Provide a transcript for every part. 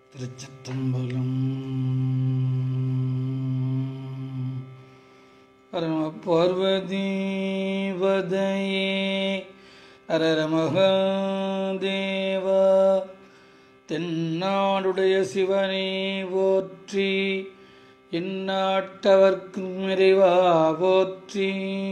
திருச்சிற்றம்பலம் பரம பார்வதி வதையே அரர மகாதேவா தென்னாடுடைய சிவனே போற்றி எந்நாட்டவர்க்கும் இறைவா போற்றி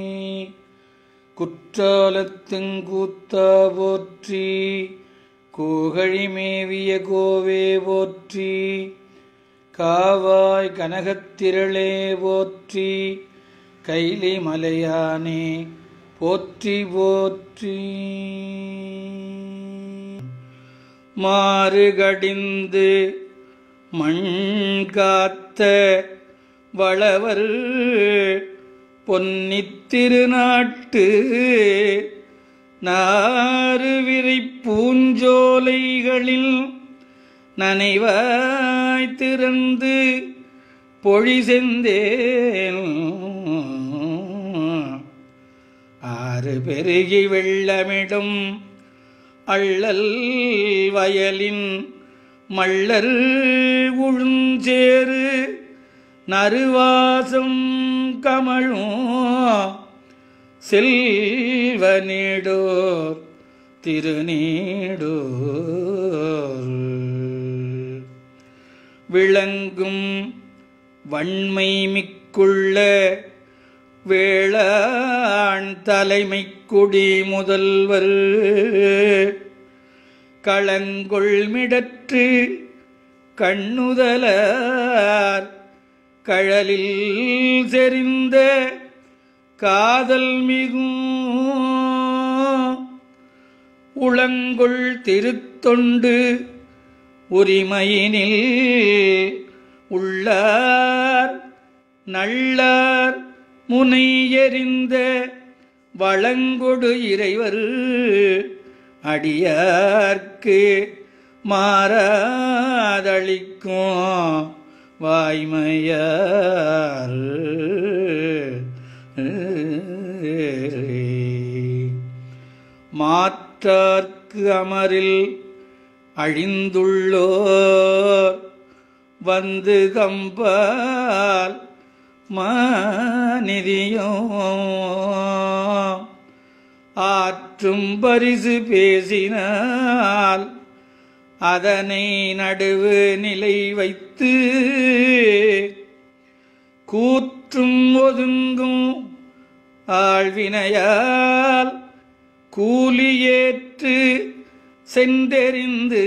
குற்றாலத்துங்கூத்தா போற்றி கோகழி மேவிய கோவே போற்றி காவாய் கனகத்திரளே போற்றி கைலி மலையானே போற்றி போற்றி மாறுகடிந்து மண் காத்த வளவர் பொன்னித்திருநாட்டு நாறுவிரை பூஞ்சோலைகளில் நனைவாய் திறந்து பொழி செந்தேன் ஆறு பெருகி வெள்ளமிடும் அள்ளல் வயலின் மள்ளர் உழுஞ்சேறு நறுவாசம் கமழும் செல்வ நீடோர் திருநீடோர் விளங்கும் வன்மை மிக்குள்ள வேளாண் தலைமை குடி முதல்வர் களங்கொள்மிடற்று கண்ணுதலார் கழலில் செறிந்த காதல் மிகும் உளங்கொள் திருத்தொண்டு உரிமையினில் உள்ளார் நல்லார் முனை எறிந்த வளங்கொடு இறைவர் அடியார்க்கு மாறாதளிக்கும் வாய்மையார் மாற்றார்க்கு அமரில் அழிந்துள்ளோர் வந்து கம்பால் மாநிதியோ ஆற்றும் பரிசு பேசினால் அதனை நடுவு நிலை வைத்து கூற்றும் ஒதுங்கும் ஆழ்வினையால் கூலியேற்று சென்றெறிந்து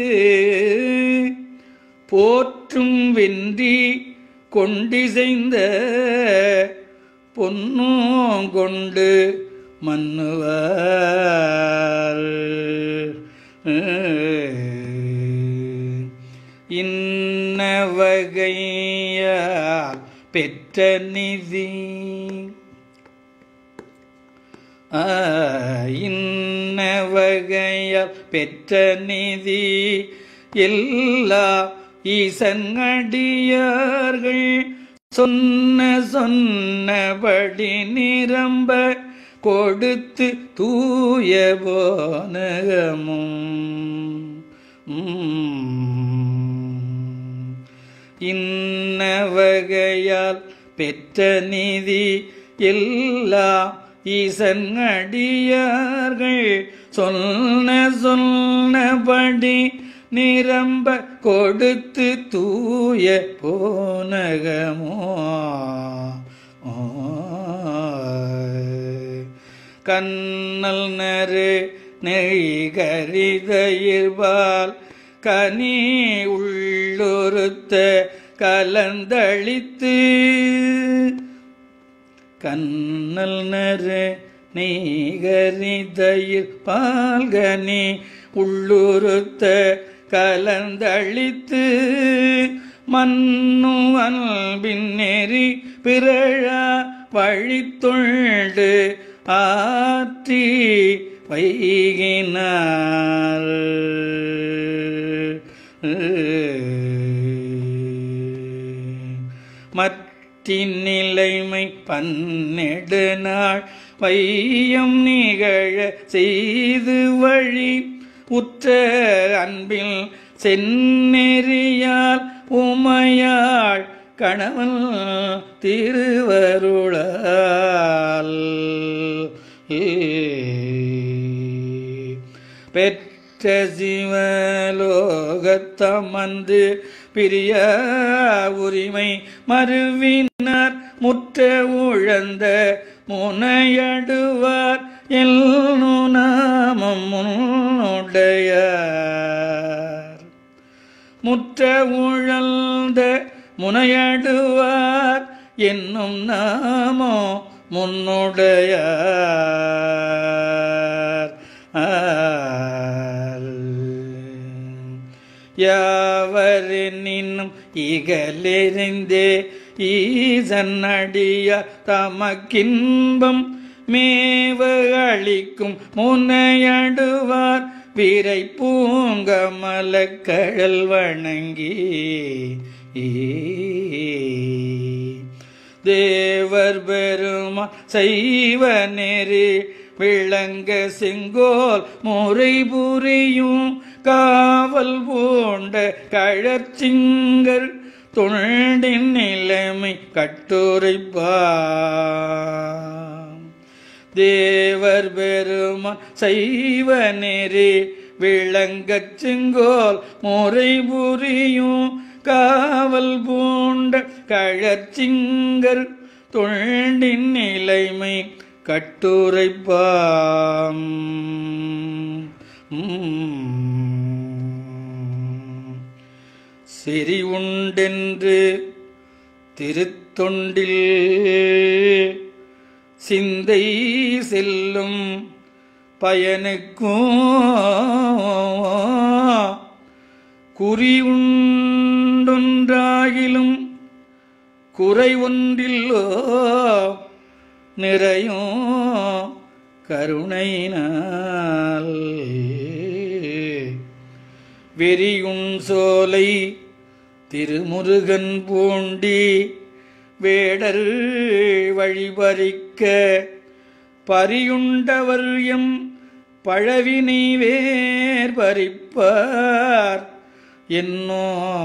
போற்றும் வென்றி கொண்டிசைந்த பொன்னும் கொண்டு மன்னுவார் இன்ன வகையால் பெற்ற நிதி இன்ன வகையால் பெற்ற நிதி எல்லா ஈசங்கடியார்கள் சொன்ன சொன்னபடி நிரம்ப கொடுத்து தூய போனகமும் இன்ன வகையால் பெற்ற நிதி எல்லா ஈசங்கடியார்கள் சொன்ன சொன்னபடி நிரம்ப கொடுத்து தூய போனகமோ கண்ணல் நறு நெய்கரிதயிர்வால் கனி உள்ளொருத்த கலந்தளித்து கண்ணல் நறு நெய்கரிதயிர் பால்கனி உள்ளுறுத்த கலந்தளித்து மண்ணு அன்பின் நெறி பிறழா வழித்தொண்டு ஆற்றி வைகினார் மற்றின் நிலைமை பன்னெடு நாள் வையம் நிகழ செய்து வழி உற்ற அன்பில் செந்நெறியால் உமையாள் கணவன் திருவருளால் பெற்ற சிவலோகத்தமந்து பிரிய உரிமை மறுவினார் முற்ற உழந்த முனையடுவார் எல்லு நாமம் முன்னுடையார் முற்ற உழந்த முனையடுவார் என்னும் நாமோ முன்னுடையார் ஆல். யாவரெனினும் இகலெறிந்தே ஈசன் அடிய தமக்கின்பம் மேவ அளிக்கும் முனையடுவார் வீரை பூங்கமலக்கழல் வணங்கி தேவர் பெருமா செய்வ நெறி விளங்க செங்கோல் முறை புரியும் காவல் பூண்ட கழற்சிங்கர் தொண்டின் நிலைமை கட்டுரைப்பாம் தேவர் பெருமான் செய்வ நெறி விளங்கச் செங்கோல் முறை புரியும் காவல் பூண்ட கழற்சிங்கர் தொண்டின் நிலைமை கட்டுரைப்பாம் செறி உண்டென்று திருத்தொண்டில் சிந்தை செல்லும் பயனுக்கும் குறி உண்டொன்றாகிலும் குறை ஒன்றில்லோ நிறையும் கருணையினால் வெறியுண் சோலை திருமுருகன் பூண்டி வேடர் வழிபறிக்க பரியுண்டவர் எம் பழவினை வேர் பறிப்பார் என்னோ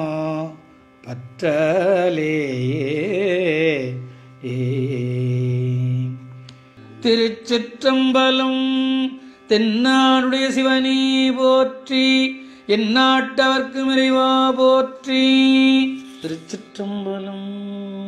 பற்றலே திருச்சிற்றம்பலம் தென்னாடுடைய சிவனே போற்றி எந்நாட்டவர்க்கு இறைவா போற்றி திருச்சிற்றம்பலம்